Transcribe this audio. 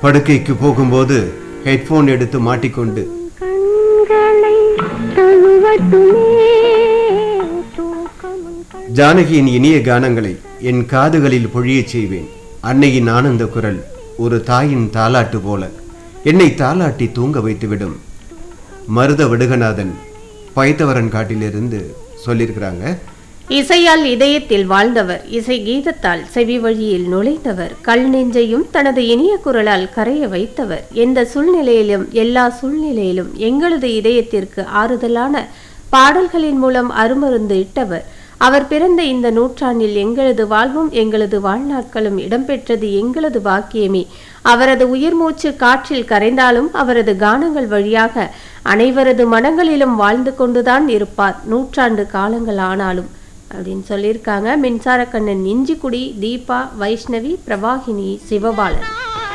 படுக்கைக்கு போகும்போது ஹெட்போன் எடுத்து மாட்டிக்கொண்டு கண்களை தழுவட்டுமே தூக்கமும் கண் ஜானகியின் இனிய கானங்களை என் காதுகளில் பொழியச் செய்வேன் அன்னையின் ஆனந்த குரல் ஒரு தாயின் தாலாட்டு போல என்னை தாலாட்டி தூங்க வைத்துவிடும் மருத விடுகநாதன் பைத்தவரன் காட்டிலிருந்து சொல்லியிருக்கிறாங்க இசையால் இதயத்தில் வாழ்ந்தவர் இசை கீதத்தால் செவி வழியில் நுழைந்தவர் கல் நெஞ்சையும் தனது இனிய குரலால் கரைய வைத்தவர் எந்த சூழ்நிலையிலும் எல்லா சூழ்நிலையிலும் எங்களது இதயத்திற்கு ஆறுதலான பாடல்களின் மூலம் அருமருந்து இட்டவர் அவர் பிறந்த இந்த நூற்றாண்டில் எங்களது வாழ்வும் எங்களது வாழ்நாட்களும் இடம்பெற்றது எங்களது பாக்கியமே அவரது உயிர் மூச்சு காற்றில் கரைந்தாலும் அவரது கானங்கள் வழியாக அனைவரது மனங்களிலும் வாழ்ந்து கொண்டுதான் இருப்பார் நூற்றாண்டு காலங்கள் ஆனாலும் அப்படின்னு சொல்லியிருக்காங்க மின்சார கண்ணன் இஞ்சிக்குடி தீபா வைஷ்ணவி பிரவாகினி சிவபாலன்